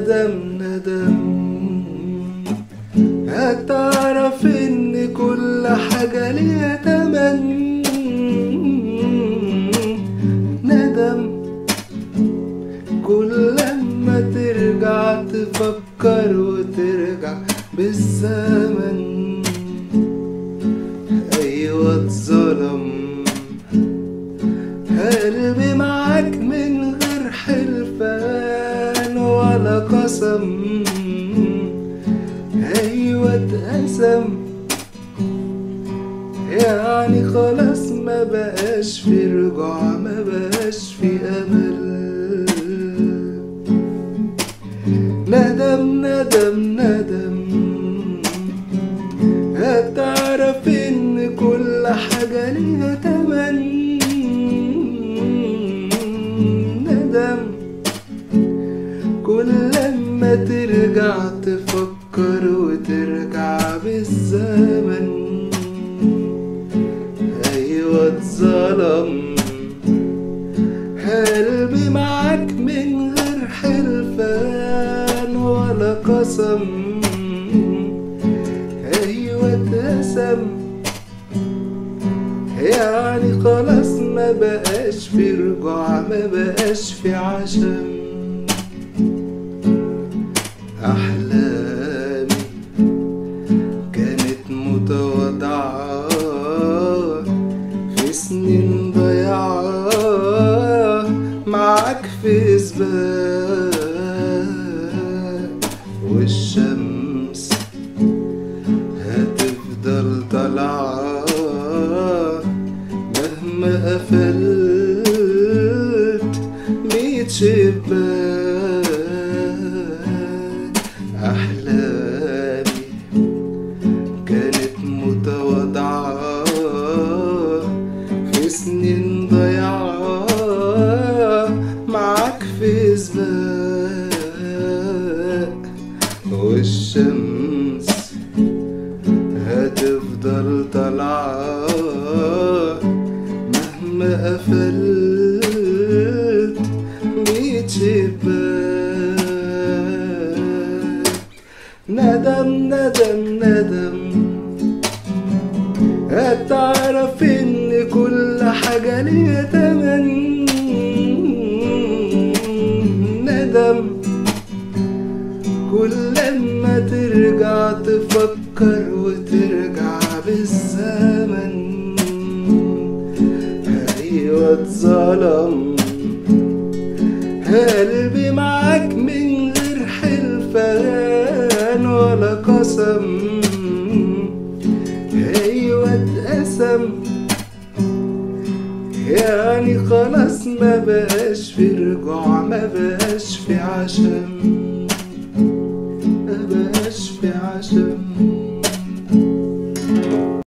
ندم ندم هتعرف ان كل حاجة ليها تمن ندم كل لما ترجع تفكر وترجع بالزمن ايوه اتظلم قلبي معاك من غير حلفان ولا قسم ايوه اتقسم يعني خلاص ما بقاش في رجوع ما بقاش في امل ندم ندم ندم هتعرف ان كل حاجة ليها تمن ندم كل لما ترجع تفكر وترجع بالزمن ايوه اتظلم قلبي معاك من غير حلفان ولا قسم ايوه اتقسم يعني خلاص ما بقاش في رجوع ما بقاش في عشم احلامي كانت متواضعة في سنين ضيعة معاك في سباق والشمس هتفضل طالعة مهما قفلت ميت شباك أحلامي كانت متواضعة في سنين ضيعة معاك في سباق والشمس هتفضل طالعة مهما قفلت ميت شباك ندم ندم ندم هتعرف ان كل حاجة ليها تمن ندم كل لما ترجع تفكر وترجع بالزمن ايوه اتظلم قلبي معاك من غير حلفان ولا قسم ايوه اتقسم يعني خلاص ما بقاش في رجوع ما بقاش في عشم